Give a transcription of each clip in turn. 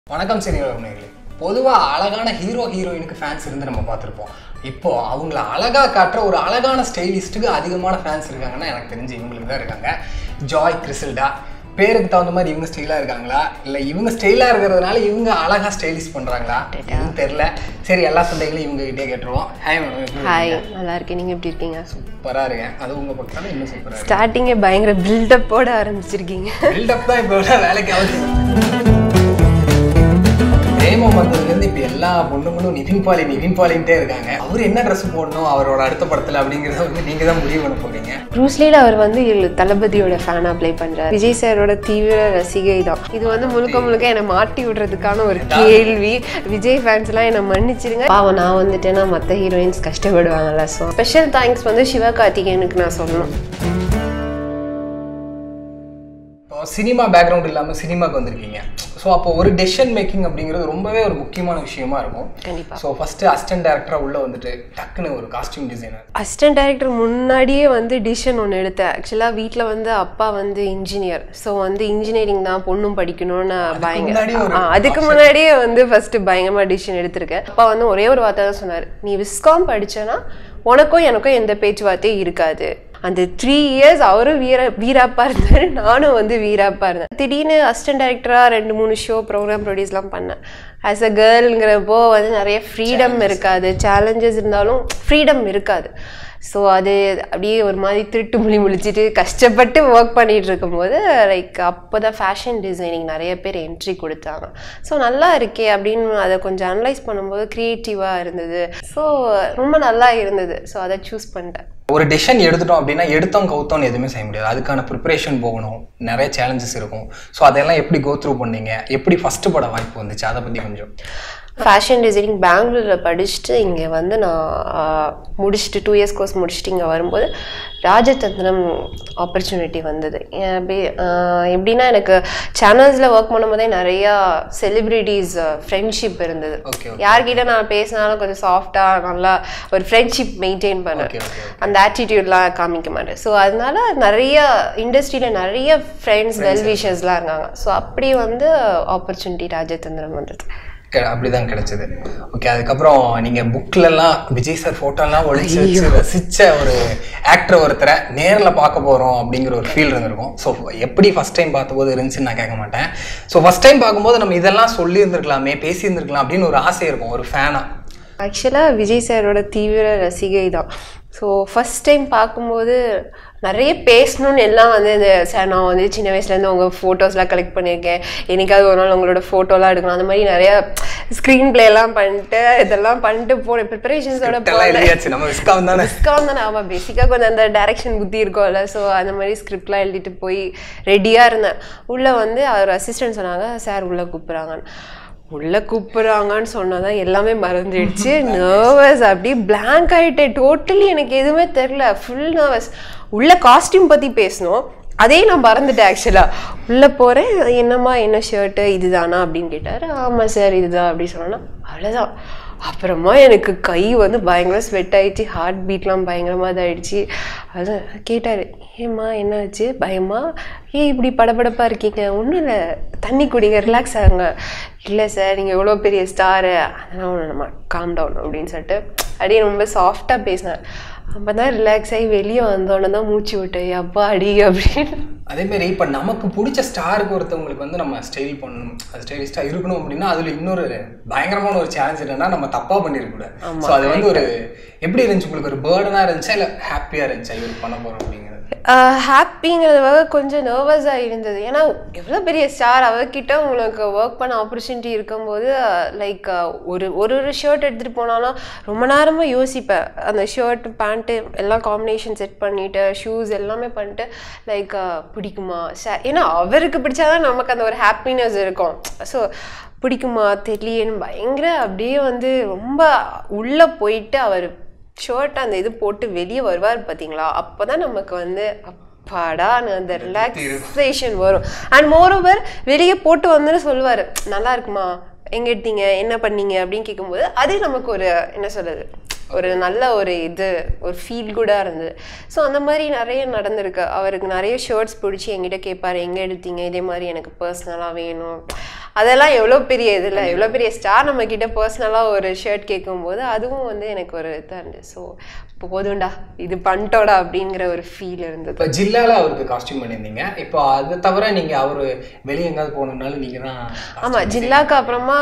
வணக்கம் சரி உண்மைகளே பொதுவாக அழகான ஹீரோ ஹீரோயினுக்கு ஃபேன்ஸ் இருந்து நம்ம பார்த்துருப்போம் இப்போ அவங்கள அழகா காட்டுற ஒரு அழகான ஸ்டைலிஸ்ட்டுக்கு அதிகமான ஃபேன்ஸ் இருக்காங்கன்னா எனக்கு தெரிஞ்சு இவங்களுக்கு தான் இருக்காங்க ஜாய் கிறிசல்டா பேருக்கு தகுந்த மாதிரி இவங்க ஸ்டைலாக இருக்காங்களா இல்லை இவங்க ஸ்டைலாக இருக்கிறதுனால இவங்க அழகா ஸ்டைலிஷ் பண்ணுறாங்களா எதுவும் தெரில சரி எல்லா சந்தைகளையும் இவங்க கிட்டே கேட்டுருவோம் ஹாய் மேடம் ஹாய் நல்லா இருக்கேன் நீங்கள் எப்படி இருக்கீங்க சூப்பராக இருக்கேன் அது உங்கள் பக்கத்தால இன்னும் சூப்பராக இருக்கு ஸ்டார்டிங்கே பயங்கர பில்டப்போட ஆரம்பிச்சிருக்கீங்க பில்டப் தான் இப்போ வேலைக்கு ஆகுது பிரேமம் வந்ததுலேருந்து இப்போ எல்லா பொண்ணுங்களும் நிவின் பாலி நிவின் பாலின்ட்டே இருக்காங்க அவர் என்ன ட்ரெஸ் போடணும் அவரோட அடுத்த படத்தில் அப்படிங்கிறத வந்து நீங்கள் தான் முடிவு பண்ண போறீங்க ப்ரூஸ்லியில் அவர் வந்து இல்ல- தளபதியோட ஃபேனாக ப்ளே பண்ணுறாரு விஜய் சாரோட தீவிர ரசிகை தான் இது வந்து முழுக்க முழுக்க என்னை மாட்டி விடுறதுக்கான ஒரு கேள்வி விஜய் ஃபேன்ஸ்லாம் என்னை மன்னிச்சிருங்க பாவம் நான் வந்துட்டேன்னா மற்ற ஹீரோயின்ஸ் கஷ்டப்படுவாங்கல்ல ஸோ ஸ்பெஷல் தேங்க்ஸ் வந்து சிவகார்த்திகேயனுக்கு நான் சொல்லணும் இப்போ சினிமா பேக்ரவுண்ட் இல்லாமல் சினிமாக்கு வந்திருக்கீங்க ஸோ அப்போ ஒரு டெசிஷன் மேக்கிங் அப்படிங்கிறது ரொம்பவே ஒரு முக்கியமான விஷயமா இருக்கும் கண்டிப்பா ஸோ ஃபஸ்ட்டு அசிஸ்டன்ட் டேரக்டராக உள்ளே வந்துட்டு டக்குன்னு ஒரு காஸ்டியூம் டிசைனர் அசிஸ்டன்ட் டைரக்டர் முன்னாடியே வந்து டிசிஷன் ஒன்று எடுத்தேன் ஆக்சுவலாக வீட்டில் வந்து அப்பா வந்து இன்ஜினியர் ஸோ வந்து இன்ஜினியரிங் தான் பொண்ணும் படிக்கணும்னு பயங்கர முன்னாடி ஒரு ஆ, அதுக்கு முன்னாடியே வந்து ஃபர்ஸ்ட் பயங்கரமாக டிசிஷன் எடுத்திருக்கேன் அப்பா வந்து ஒரே ஒரு வார்த்தை தான் சொன்னார் நீ விஸ்காம் படிச்சேன்னா உனக்கும் எனக்கும் எந்த பேச்சுவார்த்தையும் இருக்காது அந்த த்ரீ இயர்ஸ் அவரும் வீர வீராப்பா இருந்தாரு நானும் வந்து வீராப்பா இருந்தேன் திடீர்னு அசிஸ்டன்ட் டைரக்டராக ரெண்டு மூணு ஷோ ப்ரோக்ராம் ப்ரொடியூஸ்லாம் பண்ணேன் ஆஸ் அ கேர்ளுங்கிறப்போ வந்து நிறைய ஃப்ரீடம் இருக்காது சேலஞ்சஸ் இருந்தாலும் ஃப்ரீடம் இருக்காது ஸோ அது அப்படியே ஒரு மாதிரி திருட்டு முழி முழிச்சிட்டு கஷ்டப்பட்டு ஒர்க் பண்ணிட்டு இருக்கும்போது லைக் அப்போ தான் ஃபேஷன் டிசைனிங் நிறைய பேர் என்ட்ரி கொடுத்தாங்க ஸோ நல்லா இருக்கே அப்படின்னு அதை கொஞ்சம் அனலைஸ் பண்ணும்போது க்ரியேட்டிவாக இருந்தது ஸோ ரொம்ப நல்லா இருந்தது ஸோ அதை சூஸ் பண்ணிட்டேன் ஒரு டெசிஷன் எடுத்துட்டோம் அப்படின்னா எடுத்தோம் கவுத்தோம்னு எதுவுமே செய்ய முடியாது அதுக்கான ப்ரிப்பரேஷன் போகணும் நிறைய சேலஞ்சஸ் இருக்கும் ஸோ அதெல்லாம் எப்படி கோ த்ரூ பண்ணீங்க எப்படி ஃபஸ்ட்டு பட வாய்ப்பு வந்துச்சு அதை பற்றி கொஞ்சம் ஃபேஷன் டிசைனிங் பெங்களூரில் படிச்சுட்டு இங்கே வந்து நான் ஆஹ், முடிச்சுட்டு டூ இயர்ஸ் கோர்ஸ் முடிச்சுட்டு இங்கே வரும்போது ராஜதந்திரம் ஆப்பர்ச்சுனிட்டி வந்தது ஏன் அப்படி ஆஹ், எப்படின்னா எனக்கு சேனல்ஸில் ஒர்க் பண்ணும்போதே நிறையா செலிப்ரிட்டிஸ் ஃப்ரெண்ட்ஷிப் இருந்தது ஓகே யார்கிட்ட நான் பேசினாலும் கொஞ்சம் சாஃப்டாக நல்லா ஒரு ஃப்ரெண்ட்ஷிப் மெயின்டைன் பண்ணேன் ஓகே ஓகே அந்த ஆட்டிடியூட்லாம் காமிக்க மாட்டேன் ஸோ அதனால நிறைய இண்டஸ்ட்ரியில் நிறைய ஃப்ரெண்ட்ஸ் வெல் விஷர்ஸ்லாம் இருக்காங்க ஸோ அப்படி வந்து ஆப்பர்ச்சுனிட்டி ராஜதந்திரம் வந்தது அப்படிதான் கிடைச்சது ஓகே அதுக்கப்புறம் நீங்க புக்லலாம் விஜய் சார் ஃபோட்டோலாம் ஒழிச்சு வச்சு ரசிச்ச ஒரு ஆக்டர் ஒருத்தரை நேர்ல பார்க்க போறோம் அப்படிங்கிற ஒரு ஃபீல் இருந்திருக்கும் ஸோ எப்படி ஃபர்ஸ்ட் டைம் பார்த்தபோது இருந்துச்சுன்னு நான் கேட்க மாட்டேன் ஸோ ஃபர்ஸ்ட் டைம் பார்க்கும்போது நம்ம இதெல்லாம் சொல்லி இருந்திருக்கலாமே பேசி இருந்திருக்கலாம் அப்படின்னு ஒரு ஆசை இருக்கும் ஒரு ஃபேனா ஆக்சுவலாக விஜய் சாரோட தீவிர ரசிகை தான் ஸோ ஃபஸ்ட் டைம் பார்க்கும்போது நிறைய பேசணும்னு எல்லாம் வந்து இந்த சார் நான் வந்து சின்ன வயசுலேருந்து உங்கள் ஃபோட்டோஸ்லாம் கலெக்ட் பண்ணியிருக்கேன் என்னைக்காவது ஒரு நாள் உங்களோட ஃபோட்டோலாம் எடுக்கணும் அந்த மாதிரி நிறைய ஸ்க்ரீன் எல்லாம் பண்ணிட்டு இதெல்லாம் பண்ணிட்டு போனேன் ப்ரிப்பரேஷன்ஸோட எல்லாம் எழுதியாச்சு நம்ம விஸ்காம் தானே டிஸ்கவுண்ட் தானே ஆமாம் பேசிக்காக கொஞ்சம் அந்த டைரக்ஷன் புத்தி இருக்கும்ல ஸோ அந்த மாதிரி ஸ்கிரிப்ட்லாம் எழுதிட்டு போய் ரெடியாக இருந்தேன் உள்ளே வந்து அவர் அசிஸ்டன்ட் சொன்னாங்க சார் உள்ளே கூப்பிட்றாங்கன்னு உள்ளே கூப்பிட்றாங்கன்னு சொன்னதான் எல்லாமே மறந்துடுச்சு நர்வஸ் அப்படியே blank ஆகிட்டேன் டோட்டலி எனக்கு எதுவுமே தெரில ஃபுல் நர்வஸ் உள்ள காஸ்டியூம் பற்றி பேசணும் அதே நான் மறந்துட்டேன் ஆக்சுவலாக உள்ளே போகிறேன் என்னம்மா என்ன ஷர்ட்டு இதுதானா அப்படின்னு கேட்டார் ஆமாம் சார் இதுதான் அப்படின்னு சொன்னோன்னா அவ்வளோதான் அப்புறமா எனக்கு கை வந்து பயங்கர ஸ்வெட் ஆயிடுச்சு ஹார்ட் பீட்லாம் பயங்கரமாக இதாகிடுச்சு அது கேட்டார் ஏம்மா என்னாச்சு பயமா ஏன் இப்படி படபடப்பாக இருக்கீங்க ஒன்றும் இல்லை தண்ணி குடிங்க ரிலாக்ஸ் ஆகுங்க இல்லை சார் நீங்கள் எவ்வளோ பெரிய ஸ்டாரு அதெல்லாம் ஒன்று நம்ம காம் டவுன் அப்படின்னு சொல்லிட்டு அப்படியே ரொம்ப சாஃப்டாக பேசினேன் அப்போ தான் ரிலாக்ஸ் ஆகி வெளியே வந்தோடனே தான் மூச்சு விட்டேன் அப்பா அடி அப்படின்னு அதே மாதிரி இப்போ நமக்கு பிடிச்ச ஸ்டாருக்கு ஒருத்தவங்களுக்கு வந்து நம்ம ஸ்டைல் பண்ணணும் அது ஸ்டைலிஸ்டாக இருக்கணும் அப்படின்னா அதில் இன்னொரு பயங்கரமான ஒரு சேலஞ்ச் என்னன்னா நம்ம தப்பாக பண்ணிடக்கூடாது ஸோ அது வந்து ஒரு எப்படி இருந்துச்சு உங்களுக்கு ஒரு பேர்டனாக இருந்துச்சா இல்லை ஹாப்பியாக இருந்துச்சா இவர் பண்ண போகிறோம் அப்படிங்கிறது ஹாப்பிங்கிறதுக்காக கொஞ்சம் நர்வஸாக இருந்தது ஏன்னா எவ்வளோ பெரிய ஸ்டார் அவர்கிட்ட உங்களுக்கு ஒர்க் பண்ண ஆப்பர்ச்சுனிட்டி இருக்கும்போது லைக் ஒரு ஒரு ஒரு ஷர்ட் எடுத்துகிட்டு போனாலும் ரொம்ப நேரமாக யோசிப்பேன் அந்த ஷர்ட் பேண்ட்டு எல்லாம் காம்பினேஷன் செட் பண்ணிவிட்டு ஷூஸ் எல்லாமே பண்ணிட்டு லைக் பிடிக்குமா ச ஏன்னா அவருக்கு பிடிச்சாதான் நமக்கு அந்த ஒரு ஹாப்பினஸ் இருக்கும் ஸோ பிடிக்குமா தெரியலன்னு பயங்கர அப்படியே வந்து ரொம்ப உள்ளே போயிட்டு அவர் ஷர்ட் அந்த இது போட்டு வெளியே வருவார் பார்த்தீங்களா அப்போ தான் நமக்கு வந்து அப்பாடா அந்த ரிலாக்ஸேஷன் வரும் அண்ட் மோரோவர் வெளியே போட்டு வந்துன்னு சொல்லுவார் நல்லா இருக்குமா எங்கே எடுத்தீங்க என்ன பண்ணீங்க அப்படின்னு கேட்கும்போது அது நமக்கு ஒரு என்ன சொல்றது ஒரு நல்ல ஒரு இது ஒரு ஃபீல் குடாக இருந்தது ஸோ அந்த மாதிரி நிறைய நடந்திருக்கு அவருக்கு நிறைய ஷர்ட்ஸ் பிடிச்சி என்கிட்ட கேட்பாரு எங்கே எடுத்தீங்க இதே மாதிரி எனக்கு பர்சனலாக வேணும் அதெல்லாம் எவ்வளோ பெரிய இதில் எவ்வளோ பெரிய ஸ்டார் நம்ம கிட்ட பர்சனலாக ஒரு ஷர்ட் கேட்கும்போது அதுவும் வந்து எனக்கு ஒரு இதாக இருந்தது ஸோ போதும்டா இது பண்ணிட்டோடா அப்படிங்கிற ஒரு ஃபீல் இருந்தது இப்போ ஜில்லால அவருக்கு காஸ்டியூம் பண்ணியிருந்தீங்க இப்போ அது தவிர நீங்க அவரு வெளியே எங்காவது போகணுன்னாலும் நீங்க தான் ஆமாம் ஜில்லாக்கு அப்புறமா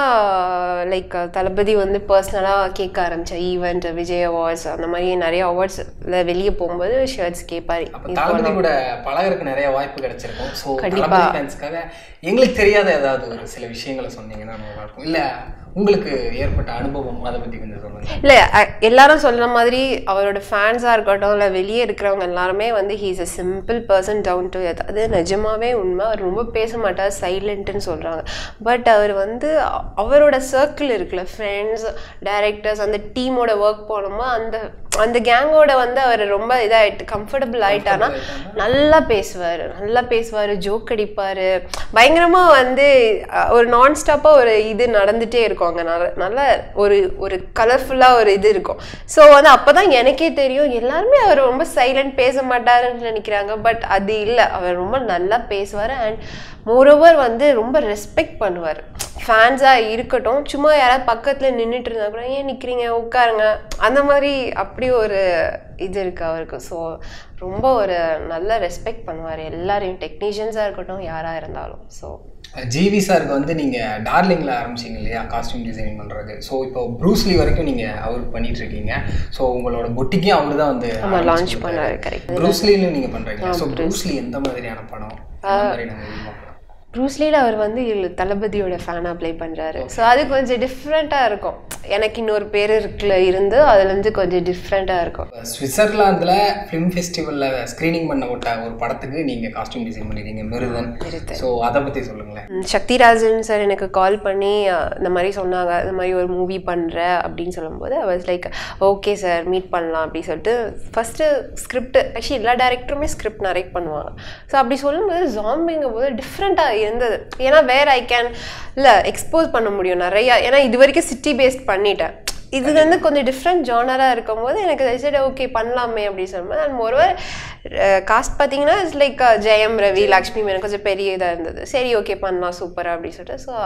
லைக் தளபதி வந்து பர்சனலாக கேட்க ஆரம்பிச்சேன் ஈவெண்ட் விஜய் அவார்ட்ஸ் அந்த மாதிரி நிறைய அவார்ட்ஸில் வெளியே போகும்போது ஷர்ட்ஸ் கேட்பாரு அப்போ தளபதி கூட பழகறதுக்கு நிறைய வாய்ப்பு கிடைச்சிருக்கும் ஸோ கண்டிப்பா. தளபதி ஃபேன்ஸ்க்காக எங்களுக்கு தெரியாத ஏதாவது ஒரு சில விஷயங்களை சொன்னீங்கன்னா நல்லா இருக்கும் இல்லை உங்களுக்கு ஏற்பட்ட அனுபவம் அதை பத்தி கொஞ்சம் சொல்லுங்க இல்லை எல்லாரும் சொல்ற மாதிரி அவரோட ஃபேன்ஸாக இருக்கட்டும் இல்லை வெளியே இருக்கிறவங்க எல்லாருமே வந்து he's a simple person down to earth அது நிஜமாவே உண்மை அவர் ரொம்ப பேச மாட்டார் சைலண்ட்டுன்னு சொல்கிறாங்க பட் அவர் வந்து அ- அவரோட சர்க்கிள் இருக்குல்ல ஃப்ரெண்ட்ஸ் டைரக்டர்ஸ் அந்த டீமோட ஒர்க் போனோமோ அந்த அந்த கேங்கோட வந்து அவர் ரொம்ப இதாகிட்டு கம்ஃபர்டபுள் ஆயிட்டானா நல்லா பேசுவார் நல்லா பேசுவார் ஜோக் அடிப்பார் பயங்கரமாக வந்து அஹ், ஒரு நான் ஸ்டாப்பாக ஒரு இது நடந்துகிட்டே இருக்கும் அங்கே நல்ல நல்ல ஒரு ஒரு கலர்ஃபுல்லாக ஒரு இது இருக்கும் ஸோ வந்து அப்போ தான் எனக்கே தெரியும் எல்லாருமே அவர் ரொம்ப சைலண்ட் பேச மாட்டாருன்னு நினைக்கிறாங்க பட் அது இல்லை அவர் ரொம்ப நல்லா பேசுவார் அண்ட் மோரோவர் வந்து ரொம்ப ரெஸ்பெக்ட் பண்ணுவார் ஃபேன்ஸாக இருக்கட்டும் சும்மா யாராவது பக்கத்தில் நின்றுட்டு இருந்தா கூட ஏன் நிற்கிறீங்க உட்காருங்க அந்த மாதிரி அப்படி ஒரு இது இருக்கு அவருக்கு ஸோ ரொம்ப ஒரு நல்ல ரெஸ்பெக்ட் பண்ணுவார் எல்லாரையும் டெக்னீஷியன்ஸாக இருக்கட்டும் யாராக இருந்தாலும் ஸோ ஜிவி சாருக்கு வந்து நீங்க டார்லிங்ல ஆரம்பிச்சீங்க இல்லையா காஸ்டியூம் டிசைனிங் பண்றது ஸோ இப்போ ப்ரூஸ்லி வரைக்கும் நீங்க அவருக்கு பண்ணிட்டு இருக்கீங்க ஸோ உங்களோட பொட்டிக்கும் அவர் தான் வந்து நம்ம லான்ச் பண்ணாரு கரெக்ட் ப்ரூஸ்லின்னு நீங்க பண்றீங்க ஸோ ப்ரூஸ்லி எந்த மாதிரியான படம் எந்த மாதிரி நம்ம எதிர்பார்க்கலாம் ப்ரூஸ்லியில் அவர் வந்து இல்ல- தளபதியோட ஃபேனாக ப்ளே பண்ணுறாரு ஸோ அது கொஞ்சம் டிஃப்ரெண்ட்டாக இருக்கும் எனக்கு இன்னொரு பேர் இருக்குல்ல இருந்து அதுலேருந்து கொஞ்சம் டிஃப்ரெண்ட்டாக இருக்கும் சுவிட்சர்லாந்துல ஃபிலிம் ஃபெஸ்டிவல்ல ஸ்கிரீனிங் பண்ண விட்ட ஒரு படத்துக்கு நீங்க காஸ்டியூம் டிசைன் பண்ணிருக்கீங்க மிருதன் ஸோ அதை பத்தி சொல்லுங்களேன் ம், சக்திராஜன் சார் எனக்கு கால் பண்ணி அஹ், இந்த மாதிரி சொன்னாங்க இந்த மாதிரி ஒரு மூவி பண்ணுற அப்படின்னு சொல்லும்போது I was like okay sir meet பண்ணலாம் அப்படின்னு சொல்லிட்டு ஃபஸ்ட்டு ஸ்கிரிப்ட் ஆக்சுவலி எல்லா டேரக்டருமே ஸ்கிரிப்ட் நரேட் பண்ணுவாங்க ஸோ அப்படி சொல்லும்போது ஜாம்பிங்கும் போது டிஃப்ரெண்ட்டாக இருந்தது ஏன்னா வேற ஐ கேன் இல்லை எக்ஸ்போஸ் பண்ண முடியும் நிறையா ஏன்னா இது வரைக்கும் சிட்டி பேஸ்ட் பண்ணிட்டேன் இது வந்து கொஞ்சம் டிஃப்ரெண்ட் ஜானராக இருக்கும்போது எனக்கு சரி ஓகே பண்ணலாமே அப்படின்னு சொல்லும்போது அண்ட் ஒருவர் காஸ்ட் பார்த்தீங்கன்னா இட்ஸ் லைக் ஜெயம் ரவி லக்ஷ்மி மேனன் கொஞ்சம் பெரிய இதாக இருந்தது சரி ஓகே பண்ணலாம் சூப்பராக அப்படின்னு சொல்லிட்டு ஸோ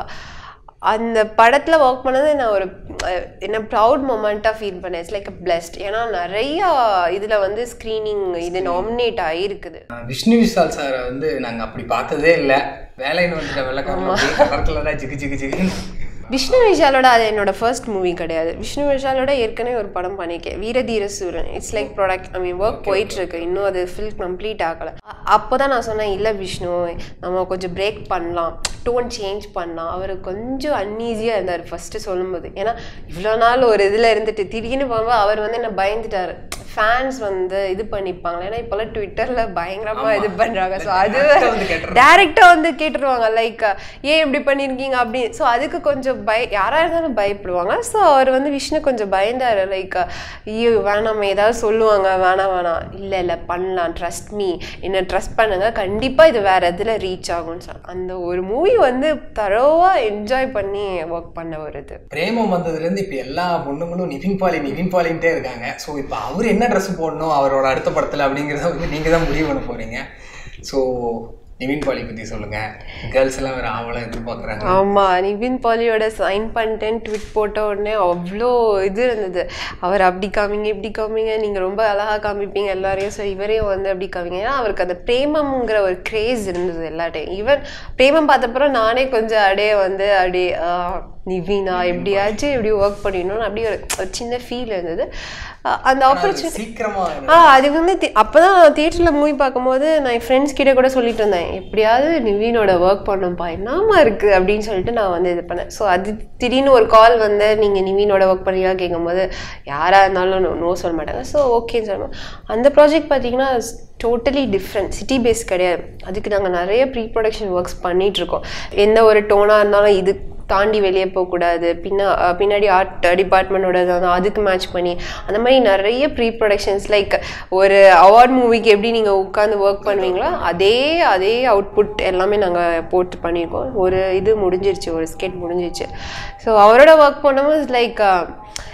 அந்த படத்தில் ஒர்க் பண்ணது நான் ஒரு அஹ், என்ன ப்ரவுட் மொமெண்ட்டாக ஃபீல் பண்ணேன் இட்ஸ் லைக் பிளஸ்ட் ஏன்னா நிறையா இதில் வந்து ஸ்க்ரீனிங் இது நாமினேட் ஆகிருக்குது அஹ் விஷ்ணு விஷால் சாரை வந்து நாங்க அப்படி பார்த்ததே இல்ல வேலைன்னு வந்துட்ட வெள்ளக்காரன் கலர்ல தான் ஜிகு ஜிகு ஜிகு விஷ்ணு விஷாலோட அது என்னோட ஃபர்ஸ்ட் மூவி கிடையாது விஷ்ணு விஷாலோட ஏற்கனவே ஒரு படம் பண்ணியிருக்கேன் வீரதீர சூரன் it's like product I mean work போயிட்டு இருக்கு இன்னும் அது ஃபில் கம்ப்ளீட் ஆகலை அப்போ தான் நான் சொன்னேன் இல்லை விஷ்ணு நம்ம கொஞ்சம் பிரேக் பண்ணலாம் டோன் சேஞ்ச் பண்ணலாம் அவர் கொஞ்சம் அன்ஈஸியாக இருந்தார் ஃபஸ்ட்டு சொல்லும்போது ஏன்னா இவ்வளோ நாள் ஒரு இதில் இருந்துட்டு திடீர்னு போகும்போது அவர் வந்து என்ன பயந்துட்டார் ஃபேன்ஸ் வந்து இது பண்ணிப்பாங்களே ஏன்னா இப்போல்லாம் ட்விட்டரில் பயங்கரமாக இது பண்ணுறாங்க ஸோ அது Direct ஆ வந்து கேட்டுறாங்க. டேரெக்டாக வந்து கேட்டுருவாங்க லைக் ஏன் இப்படி பண்ணியிருக்கீங்க அப்படி ஸோ அதுக்கு கொஞ்சம் பய யாராக இருந்தாலும் பயப்படுவாங்க ஸோ அவர் வந்து விஷ்ணு கொஞ்சம் பயந்தார் லைக் ஐயோ வேணாம் ஏதாவது சொல்லுவாங்க வேணாம் வேணாம் இல்லை இல்லை பண்ணலாம் ட்ரஸ்ட் மீ என்ன ட்ரஸ்ட் பண்ணுங்க கண்டிப்பாக இது வேற இதில் ரீச் ஆகும்னு சொல் அந்த ஒரு மூவி வந்து தரோவாக என்ஜாய் பண்ணி ஒர்க் பண்ண ஒரு இது பிரேமம் வந்ததுலேருந்து இப்போ எல்லா பொண்ணுங்களும் நிவின் பாலி நிவின் பாலின்ட்டே இருக்காங்க ஸோ இப்போ அவர் என்ன ட்ரெஸ் போடணும் அவரோட அடுத்த படத்தில் அப்படிங்கிறத வந்து நீங்கள் தான் முடிவு பண்ண போகிறீங்க ஸோ நிவின் பாலி பற்றி சொல்லுங்கள் கேர்ள்ஸ் எல்லாம் வேறு ஆவலாக எதிர்பார்க்குறாங்க ஆமா நிவின் பாலியோட சைன் பண்ணிட்டேன் ட்விட் போட்ட உடனே அவ்வளோ இது இருந்தது அவர் அப்படி காமிங்க இப்படி காமிங்க நீங்க ரொம்ப அழகா காமிப்பீங்க எல்லாரையும் ஸோ இவரையும் வந்து அப்படி காமிங்க ஏன்னா அவருக்கு அந்த பிரேமம்ங்கிற ஒரு கிரேஸ் இருந்தது எல்லாட்டையும் ஈவன் பிரேமம் பார்த்தப்பறம் நானே கொஞ்சம் அப்படியே வந்து அப்படியே ஆஹ், நிவினா எப்படியாச்சும் இப்படி ஒர்க் பண்ணிடணும்னு அப்படியே ஒரு ஒரு சின்ன ஃபீல் இருந்தது ஆஹ், அந்த ஆப்பர்ச்சுனிட்டி சீக்கிரமாக ஆ அது வந்து தி- அப்பதான் தியேட்டரில் மூவி பார்க்கும்போது நான் என் ஃப்ரெண்ட்ஸ் கிட்ட கூட சொல்லிட்டு இருந்தேன் எப்படியாவது நிவீனோட ஒர்க் பண்ணும்பா என்னமா இருக்கு அப்படின்னு சொல்லிட்டு நான் வந்து இது பண்ணேன் ஸோ அது திடீர்னு ஒரு கால் வந்து நீங்கள் நிவீனோட ஒர்க் பண்ணுறீங்களா கேட்கும்போது யாராக இருந்தாலும் நோ சொல்ல மாட்டாங்க ஸோ ஓகேன்னு சொல்லுவோம் அந்த ப்ராஜெக்ட் பார்த்தீங்கன்னா டோட்டலி டிஃப்ரெண்ட் சிட்டி பேஸ் கிடையாது அதுக்கு நாங்கள் நிறைய ப்ரீ ப்ரொடக்ஷன் ஒர்க்ஸ் பண்ணிட்டு இருக்கோம் எந்த ஒரு டோனாக இருந்தாலும் இது தாண்டி வெளியே போகக்கூடாது பின்னா அஹ் பின்னாடி ஆர்ட் டிபார்ட்மெண்ட்டோட அதுக்கு மேட்ச் பண்ணி அந்த மாதிரி நிறைய ப்ரீ ப்ரொடக்ஷன்ஸ் லைக் ஒரு அவார்ட் மூவிக்கு எப்படி நீங்கள் உட்காந்து ஒர்க் பண்ணுவீங்களோ அதே அதே அவுட்புட் எல்லாமே நாங்கள் போட்டு பண்ணியிருக்கோம் ஒரு இது முடிஞ்சிருச்சு ஒரு ஸ்கெட் முடிஞ்சிருச்சு ஸோ அவரோட ஒர்க் பண்ணும்போது லைக்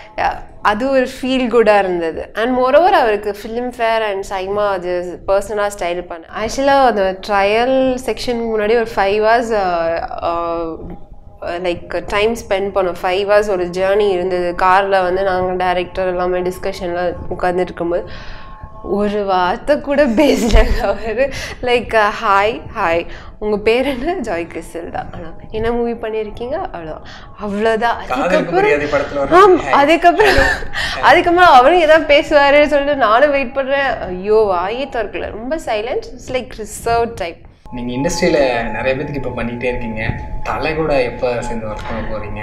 அது ஒரு ஃபீல் குட்டாக இருந்தது அண்ட் மோரோவர் அவருக்கு ஃபிலிம் ஃபேர் அண்ட் சைமா அது பர்சனலாக ஸ்டைல் பண்ண ஆக்சுவலாக அந்த ட்ரையல் செக்ஷனுக்கு முன்னாடி ஒரு five hours like time spend பண்ணோம் ஃபைவ் ஹவர்ஸ் ஒரு ஜேர்னி இருந்தது காரில் வந்து நாங்கள் டேரக்டர் எல்லாமே டிஸ்கஷனில் உட்காந்துட்டு இருக்கும்போது ஒரு வார்த்தை கூட பேசலங்க அவர் லைக் ஹாய் ஹாய் உங்கள் பேர் என்ன ஜாய் கிறிஸ்டல் தான் அவ்வளோ என்ன மூவி பண்ணியிருக்கீங்க அவ்வளோ அவ்வளோதான் காதலுக்கு மரியாதை படத்துல வர ஆம் அதுக்கப்புறம் அதுக்கப்புறம் அவரும் ஏதாவது பேசுவாரு சொல்லிட்டு நானும் வெயிட் பண்றேன் ஐயோ வாயே திறக்கல ரொம்ப silent it's like reserve type நீங்க இண்டஸ்ட்ரியில நிறைய பேத்துக்கு இப்ப பண்ணிட்டே இருக்கீங்க தலை கூட எப்ப சேர்ந்து ஒர்க் பண்ண போறீங்க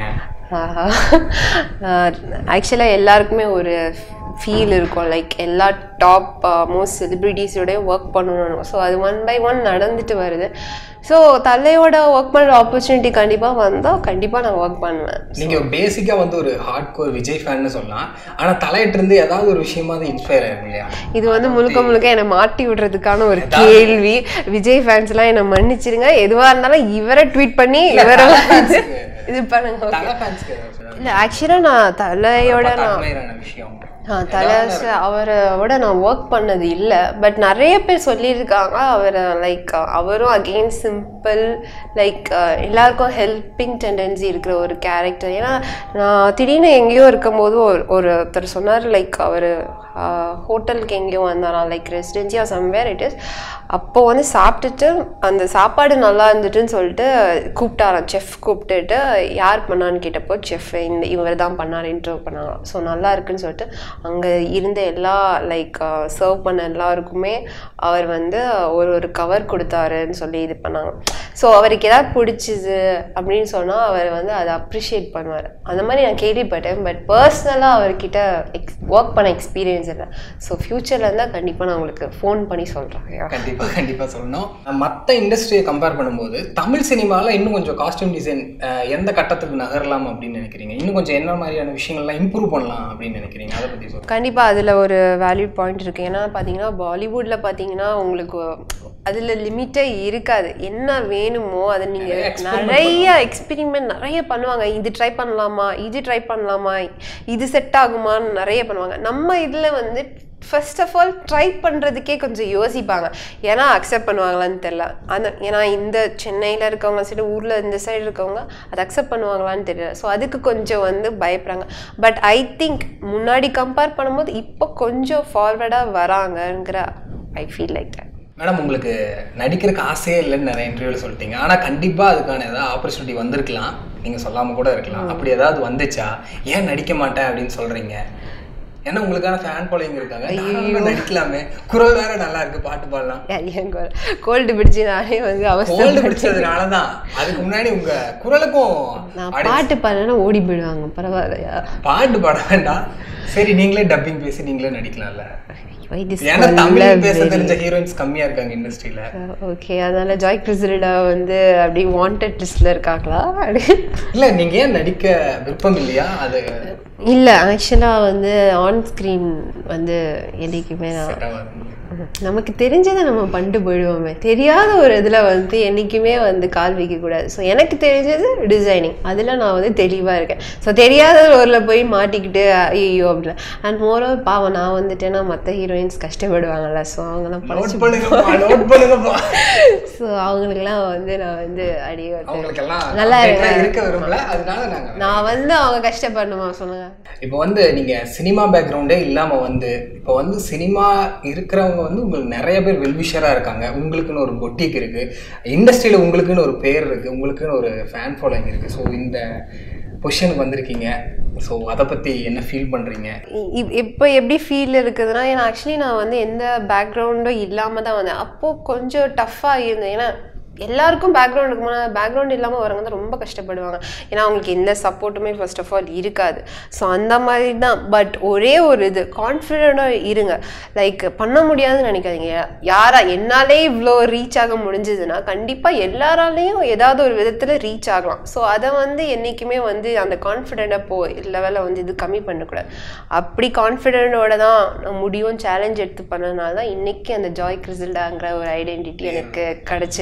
ஆக்சுவலாக எல்லாருக்குமே ஒரு ஃபீல் இருக்கும் லைக் எல்லா டாப் மோஸ்ட் செலிப்ரிட்டிஸோடய ஒர்க் பண்ணணும் ஸோ அது ஒன் பை ஒன் நடந்துட்டு வருது ஸோ தலையோட ஒர்க் பண்ணுற ஆப்பர்ச்சுனிட்டி கண்டிப்பாக வந்தால் கண்டிப்பாக நான் ஒர்க் பண்ணுவேன் நீங்க பேசிக்கா வந்து ஒரு ஹார்ட் கோர் விஜய் ஃபேன்னு சொல்லலாம் ஆனா தலையிட்டு இருந்து ஏதாவது ஒரு விஷயமா அது இன்ஸ்பயர் ஆகும் இல்லையா இது வந்து முழுக்க முழுக்க என்னை மாட்டி விடுறதுக்கான ஒரு கேள்வி விஜய் ஃபேன்ஸ்லாம் என்னை மன்னிச்சிருங்க எதுவாக இருந்தாலும் இவரை ட்வீட் பண்ணி இவரை வந்து இது பண்ணுங்க தலை ஃபேன்ஸ்க்கு இல்லை ஆக்சுவலாக நான் தலையோட நான் அட்மையரான விஷயம் ஆ தலை அவரோட நான் ஒர்க் பண்ணது இல்லை பட் நிறைய பேர் சொல்லியிருக்காங்க அவரை லைக் அவரும் அகெயின் சிம்பிள் லைக் எல்லாருக்கும் ஹெல்பிங் டெண்டன்சி இருக்கிற ஒரு கேரக்டர் ஏன்னா நான் திடீர்னு எங்கேயோ இருக்கும்போது ஒரு ஒருத்தர் சொன்னார் லைக் அவர் ஹோட்டலுக்கு எங்கேயோ வந்தாராம் like residency or somewhere it is அப்போ வந்து சாப்பிட்டுட்டு அந்த சாப்பாடு நல்லா இருந்துட்டுன்னு சொல்லிட்டு கூப்பிட்டாராம் செஃப் கூப்பிட்டுட்டு யார் பண்ணான்னு கேட்டப்போ செஃப் இந்த இவர் தான் பண்ணார் இன்டர்வியூ பண்ணாங்களாம் ஸோ நல்லா இருக்குன்னு சொல்லிட்டு அங்கே இருந்த எல்லா லைக் சர்வ் பண்ண எல்லாருக்குமே அவர் வந்து ஒரு ஒரு கவர் கொடுத்தாருன்னு சொல்லி இது பண்ணாங்க ஸோ அவருக்கு ஏதாவது பிடிச்சிது அப்படின்னு சொன்னால் அவர் வந்து அதை அப்ரிஷியேட் பண்ணுவார் அந்த மாதிரி நான் கேள்விப்பட்டேன் பட் பர்சனலாக அவர்கிட்ட எக்ஸ் ஒர்க் பண்ண எக்ஸ்பீரியன்ஸ் இல்லை ஸோ ஃப்யூச்சரில் இருந்தால் கண்டிப்பாக நான் உங்களுக்கு ஃபோன் பண்ணி சொல்கிறேன் கண்டிப்பா கண்டிப்பா சொல்லணும் மத்த இண்டஸ்ட்ரியை கம்பேர் பண்ணும்போது தமிழ் சினிமால இன்னும் கொஞ்சம் காஸ்டியூம் டிசைன் எந்த கட்டத்துக்கு நகரலாம் அப்படின்னு நினைக்கிறீங்க இன்னும் கொஞ்சம் என்ன மாதிரியான விஷயங்கள்லாம் இம்ப்ரூவ் பண்ணலாம் அப்படின்னு நினைக்கிறீங்க அதை பத்தி சொல்லுங்க கண்டிப்பாக அதில் ஒரு வேல்யூ பாயிண்ட் இருக்குது ஏன்னா பார்த்தீங்கன்னா பாலிவுட்டில் பார்த்தீங்கன்னா உங்களுக்கு அதில் லிமிட்டே இருக்காது என்ன வேணுமோ அதை நீங்கள் நிறைய எக்ஸ்பெரிமெண்ட் நிறைய பண்ணுவாங்க இது ட்ரை பண்ணலாமா இது ட்ரை பண்ணலாமா இது செட் ஆகுமான்னு நிறைய பண்ணுவாங்க நம்ம இதில் வந்து ஃபர்ஸ்ட் ஆஃப் ஆல் ட்ரை பண்ணுறதுக்கே கொஞ்சம் யோசிப்பாங்க ஏன்னா அக்செப்ட் பண்ணுவாங்களான்னு தெரில அந்த ஏன்னா இந்த சென்னையில் இருக்கவங்க சைடு ஊரில் இந்த சைடு இருக்கவங்க அதை அக்செப்ட் பண்ணுவாங்களான்னு தெரியல ஸோ அதுக்கு கொஞ்சம் வந்து பயப்படுறாங்க பட் ஐ திங்க் முன்னாடி கம்பேர் பண்ணும்போது இப்போ கொஞ்சம் ஃபார்வர்டாக வராங்கங்கிற I feel like that madam உங்களுக்கு நடிக்கிறதுக்கு ஆசையே இல்லைன்னு நிறைய இன்டர்வியூல சொல்லிட்டீங்க ஆனா கண்டிப்பா அதுக்கான ஏதாவது ஆப்பர்ச்சுனிட்டி வந்திருக்கலாம் நீங்க சொல்லாம கூட இருக்கலாம் அப்படி ஏதாவது வந்துச்சா ஏன் நடிக்க மாட்டேன் அப்படின்னு சொல்றீங்க ஏன்னா உங்களுக்கான ஃபேன் ஃபாலோயிங் இருக்காங்க தாராளமா நடிக்கலாமே குரல் வேற நல்லா இருக்கு பாட்டு பாடலாம் என் கோல்டு பிடிச்சி நானே வந்து அவஸ்தை கோல்டு பிடிச்சதுனால தான் அதுக்கு முன்னாடி உங்க குரலுக்கும் நான் பாட்டு பாடினா ஓடி போயிடுவாங்க பரவாயில்லையா பாட்டு பாட வேண்டாம் சரி நீங்களே டப்பிங் பேசி நீங்களே நடிக்கலாம்ல Why this ஏன்னா call தமிழ் very- பேச தெரிஞ்ச ஹீரோயின்ஸ் கம்மியா இருக்காங்க இண்டஸ்ட்ரியில ஓகே அதனால ஜாய் கிறிஸ்டல்டா வந்து அப்படி வாண்டட் லிஸ்ட்ல இருக்காங்களா அப்படி இல்ல நீங்க ஏன் நடிக்க விருப்பம் இல்லையா அது இல்லை ஆக்சுவலாக வந்து ஆன் ஸ்க்ரீன் வந்து என்றைக்குமே நான் set ஆகாது. நமக்கு தெரிஞ்சதை நம்ம பண்ணிட்டு போயிடுவோமே தெரியாத ஒரு இதில் வந்து என்றைக்குமே வந்து கால் வைக்கக்கூடாது ஸோ எனக்கு தெரிஞ்சது டிசைனிங் அதில் நான் வந்து தெளிவாக இருக்கேன் ஸோ தெரியாத ஒருல போய் மாட்டிக்கிட்டு ஐயோ அப்படிலாம் அண்ட் மோரோவர் பாவம் நான் வந்துட்டேன்னா மற்ற ஹீரோயின்ஸ் கஷ்டப்படுவாங்கல்ல ஸோ அவங்களாம் நோட் பழச்சு பண்ணுங்கப்பா நோட் பண்ணுங்கப்பா ஸோ அவங்களுக்குலாம் வந்து நான் வந்து அடி அவங்களுக்கு எல்லாம் நல்லா update-ஆ இருக்கு. இருக்க விரும்பல அதனால நாங்க நான் வந்து அவங்க கஷ்டப்படணுமா சொல்லுங்க இப்போ வந்து நீங்க சினிமா பேக்ரவுண்டே இல்லாம வந்து இப்போ வந்து சினிமா இருக்கிறவங்க வந்து உங்களுக்கு நிறைய பேர் வெல்விஷரா இருக்காங்க உங்களுக்குன்னு ஒரு பொட்டிக் இருக்கு இண்டஸ்ட்ரியில உங்களுக்குன்னு ஒரு பேர் இருக்கு உங்களுக்குன்னு ஒரு ஃபேன் ஃபாலோயிங் இருக்கு ஸோ இந்த பொசிஷனுக்கு வந்திருக்கீங்க ஸோ அதை பத்தி என்ன ஃபீல் பண்றீங்க இ- இப்போ எப்படி ஃபீல் இருக்குதுன்னா ஏன்னா ஆக்சுவலி நான் வந்து எந்த பேக்ரவுண்டும் இல்லாமல் தான் வந்தேன் அப்போது கொஞ்சம் டஃப்பாக இருந்தேன் ஏன்னா எல்லாருக்கும் பேக்ரவுண்ட் இருக்கும்போது பேக்ரவுண்ட் இல்லாமல் வரவங்க வந்து ரொம்ப கஷ்டப்படுவாங்க ஏன்னா அவங்களுக்கு எந்த சப்போர்ட்டுமே ஃபர்ஸ்ட் ஆஃப் ஆல் இருக்காது ஸோ அந்த மாதிரி தான் பட் ஒரே ஒரு இது கான்ஃபிடென்ட்டாக இருங்க லைக் பண்ண முடியாதுன்னு நினைக்காதீங்க யாரா என்னாலே இவ்வளோ ரீச் ஆக முடிஞ்சதுன்னா கண்டிப்பாக எல்லாராலையும் ஏதாவது ஒரு விதத்தில் ரீச் ஆகலாம் ஸோ அதை வந்து என்றைக்குமே வந்து அந்த கான்ஃபிடென்ட்டாக போ லெவலில் வந்து இது கம்மி பண்ணக்கூடாது அப்படி கான்ஃபிடென்ட்டோட தான் நான் முடியும் சேலஞ்ச் எடுத்து பண்ணனால தான் இன்னைக்கு அந்த ஜாய் கிறிசல்டாங்கிற ஒரு ஐடென்டிட்டி எனக்கு கிடச்சிருக்கு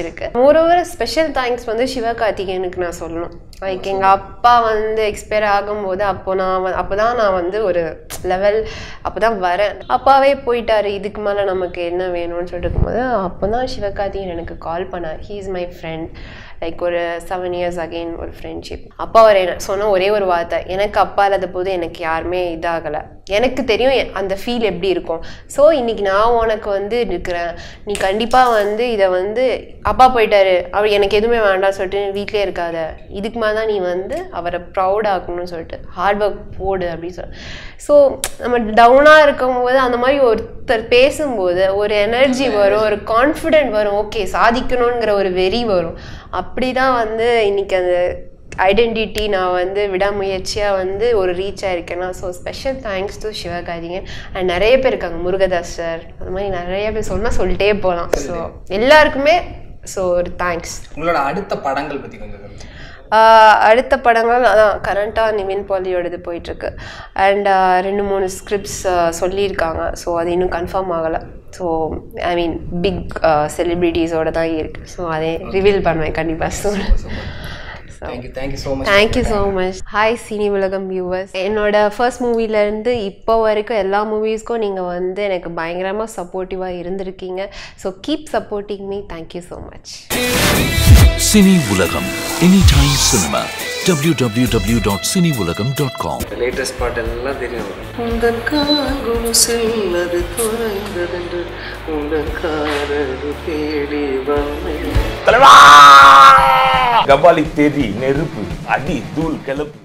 மோரோவர் ஸ்பெஷல் தேங்க்ஸ் வந்து சிவகார்த்திகேயனுக்கு நான் சொல்லணும் லைக் எங்கள் அப்பா வந்து எக்ஸ்பயர் ஆகும்போது அப்போ நான் வ- அப்போதான் நான் வந்து ஒரு லெவல் அப்போ தான் வரேன் அப்பாவே போயிட்டாரு இதுக்கு மேலே நமக்கு என்ன வேணும்னு சொல்லிட்டு இருக்கும்போது அப்போ தான் சிவகார்த்திகேயன் எனக்கு கால் பண்ணார் he is my friend like ஒரு செவன் இயர்ஸ் அகைன் ஒரு ஃப்ரெண்ட்ஷிப் அப்பா அவர் என்ன சொன்ன ஒரே ஒரு வார்த்தை எனக்கு அப்பா இல்லாத போது எனக்கு யாருமே இதாகலை எனக்கு தெரியும் எ- அந்த ஃபீல் எப்படி இருக்கும் ஸோ இன்னைக்கு நான் உனக்கு வந்து இருக்கிறேன் நீ கண்டிப்பாக வந்து இதை வந்து அப்பா போயிட்டாரு அவர் எனக்கு எதுவுமே வேண்டாம்னு சொல்லிட்டு வீட்டிலே இருக்காத இதுக்கு மேலே தான் நீ வந்து அவரை ப்ரௌட் ஆக்கணும்னு சொல்லிட்டு ஹார்ட் ஒர்க் போடு அப்படின்னு சொல்லி ஸோ நம்ம டவுனாக இருக்கும்போது அந்த மாதிரி ஒருத்தர் பேசும்போது ஒரு எனர்ஜி வரும் ஒரு கான்ஃபிடென்ட் வரும் ஓகே சாதிக்கணுங்கிற ஒரு வெறி வரும் அப்படி தான் வந்து இன்னைக்கு அந்த ஐடென்டிட்டி நான் வந்து விடாமுயற்சியாக வந்து ஒரு ரீச் ஆயிருக்கேன்னா so special thanks to Sivakarthikeyan and நிறைய பேர் இருக்காங்க முருகதாஸ் சார் அந்த மாதிரி நிறைய பேர் சொன்னால் சொல்லிட்டே போகலாம் ஸோ எல்லாருக்குமே ஸோ ஒரு தேங்க்ஸ் உங்களோட அடுத்த படங்கள் பத்தி கொஞ்சம் சொல்லுங்க ஆஹ் அடுத்த படங்கள் அதான் கரண்ட்டாக நிவின் பாலியோடது போயிட்டுருக்கு அண்ட் ரெண்டு மூணு ஸ்கிரிப்ட்ஸ் சொல்லியிருக்காங்க ஸோ அது இன்னும் கன்ஃபார்ம் ஆகலை ஸோ ஐ மீன் பிக் செலிப்ரிட்டிஸோட தான் இருக்குது ஸோ அதை ரிவீல் பண்ணுவேன் கண்டிப்பாக சொல்லுவேன் thank you thank you so much thank you so much hi Cini Ulagam viewers என்னோட ஃபர்ஸ்ட் மூவிலேருந்து இப்போ வரைக்கும் எல்லா மூவிஸ்க்கும் நீங்கள் வந்து எனக்கு பயங்கரமாக சப்போர்ட்டிவாக இருந்திருக்கீங்க so keep supporting me thank you so much Cini Ulagam anytime cinema www.cineulagam.com latest பாட்டு எல்லாம் தெரியும் உந்தன் கால் செல்லது குறைந்ததென்று உந்தன் காதல் தேடி வந்தேன் கபாலி தேதி நெருப்பு அடி தூள் கிளப்பு